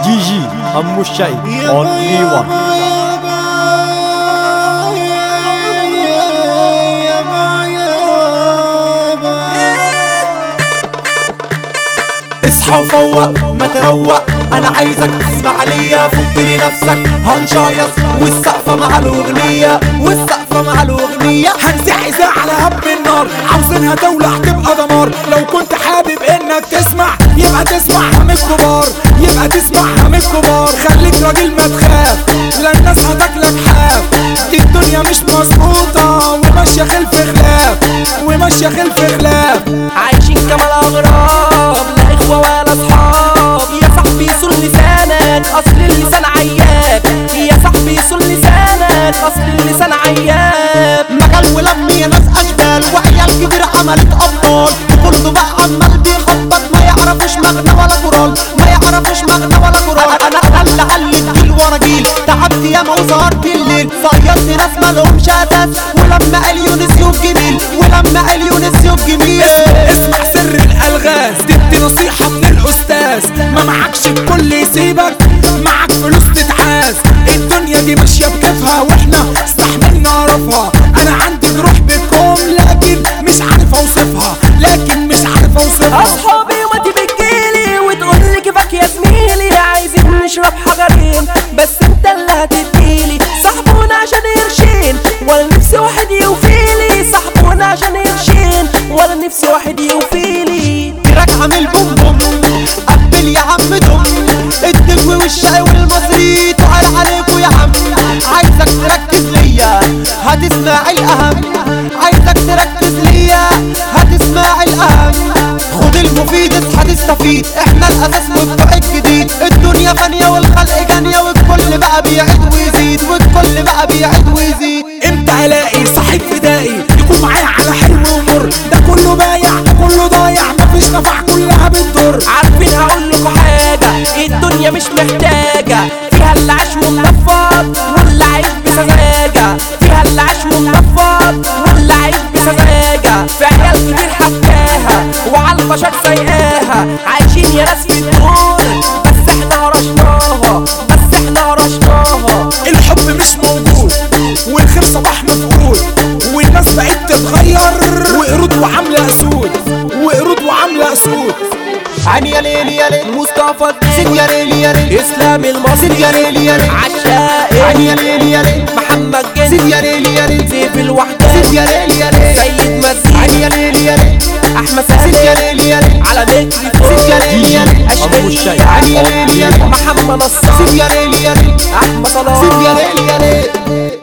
دي جي أم الشاي اونلي وان اصحى وفوق ما تروق انا عايزك تسمع ليا فك لنفسك هنشايص والسقفة مع الاغنية والسقفة مع الاغنية هنزع إذاعة على هب النار عاوزينها دولة هتبقى دمار لو كنت حابب انك تسمع يبقى تسمعها من الكبار يبقى تسمعها من الكبار خليك راجل ما تخاف لا الناس هتاكلك حاف دي الدنيا مش مظبوطة وماشية خلف خلاف وماشية خلف خلاف عايشين كما الاغراب لا اخوه ولا اصحاب يا صاحبي صون لسانك اصل اللسان عياب يا صاحبي صون لسانك اصل اللسان عياب مجال ولمي ناس اشبال وعيال كبير عملت ابطال وكله بقى عمال بيخبط ما يعرفوش مغنى ولا كورال ما يعرفوش مغنى ولا كورال انا انا اللي علت جيل ورا جيل تعبت ياما وسهرت الليل صيدت ناس مالهمش اساس ولما قال سيوف جميل ولما قال سيوف جميل اسمع سر الالغاز تدي نصيحة من الاستاذ ما معكش الكل يسيبك معك فلوس تتعاز الدنيا دي ماشية بكيفها واحنا استحملنا رفها انا عندي جروح بكم لكن مش عارف اوصفها لكن مش عارف اوصفها اصحابي ومتي بتجيلي وتقول لي كيفك يا زميلي عايزين نشرب حجرين بس انت اللي هتديلي صاحبونا عشان قرشين ولا نفسي واحد يوفيلي صاحبونا عشان قرشين ولا نفسي واحد يوفيلي تراك عامل بوم بوم قبل يا عم دم الدجو والشاي والمصري تعال عليكوا يا عم عايزك تركز ليا هتسمع الاهم عايزك تركز ليا هتسمع الاهم خد المفيد اصحى تستفيد احنا الاساس وبتوع الجديد الدنيا فانية والخلق جانية والكل بقى بيعيد ويزيد والكل بقى بيعيد ويزيد امتى الاقي صاحب فدائي يكون معايا على حلم ومر ده كله بايع ده كله ضايع مفيش نفع كلها بتضر عارفين هقول لكم حاجة الدنيا مش محتاجة فيها اللي عاش ومنفض واللي عايش بسذاجة فيها اللي عاش ومنفض واللي عايش بسذاجة في عيال كتير حكاها وعلى البشر سايقاها عايشين يا ناس في الدور بس احنا هرشناها بس احنا هرشناها الحب مش موجود والخير صباح مفقود والناس بقت تتغير وقرود وعاملة اسود وقرود وعاملة اسود عيني يا ليل يا ليل مصطفى سيد الدين يا ليل يا ليل اسلام المصري يا ليل يا ليل عشائي عيني يا ليل يا ليل محمد سيد جندي يا ليل يا ليل سيف الوحدة سيد يا ليل يا ليل سيد عيني مزيد يا ليل يا ليل احمد سيد يا سامي ليل يا ليل على سيد ميكروفون يا ليل يا ليل أم الشاي عيني يا ليل يا ليل محمد نصار سيد يا ليل يا ليل احمد سيد صلاح يا ليل يا ليل